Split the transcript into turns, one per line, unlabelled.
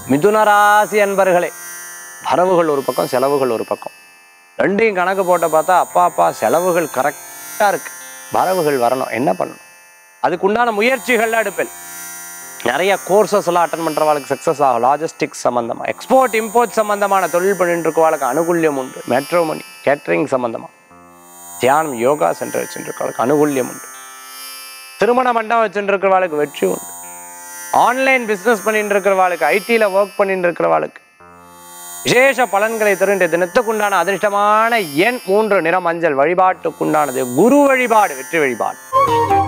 மிதுன ராசி அன்பர்களே வரவுகள் ஒரு பக்கம் செலவுகள் ஒரு பக்கம் ரெண்டையும் கணக்கு போட்டு பார்த்தா அப்பா அப்பா செலவுகள் கரெக்டாக இருக்கு வரவுகள் வரணும் என்ன பண்ணணும் அதுக்குண்டான முயற்சிகள்லாம் எடுப்பேன் நிறைய கோர்சஸ் எல்லாம் அட்டன் பண்ணுறவாளுக்கு சக்ஸஸ் ஆகும் லாஜிஸ்டிக்ஸ் சம்மந்தமா எக்ஸ்போர்ட் இம்போர்ட் சம்மந்தமான தொழில் பண்ணிட்டு இருக்கவாளுக்கு அனுகூல்யம் உண்டு மெட்ரோமணி கேட்டரிங் சம்மந்தமா தியானம் யோகா சென்டர் வச்சுட்டு இருக்கவாளுக்கு அனுகூல்யம் உண்டு திருமண மண்டபம் வச்சுட்டு இருக்கிறவாளுக்கு வெற்றி உண்டு ஆன்லைன் பிஸ்னஸ் பண்ணிட்டு இருக்கிறவாளுக்கு ஐடியில் ஒர்க் பண்ணிட்டு இருக்கிறவாளுக்கு விசேஷ பலன்களை தரும் இன்றைய தினத்துக்குண்டான அதிர்ஷ்டமான எண் மூன்று நிற மஞ்சள் வழிபாட்டுக்குண்டானது குரு வழிபாடு வெற்றி வழிபாடு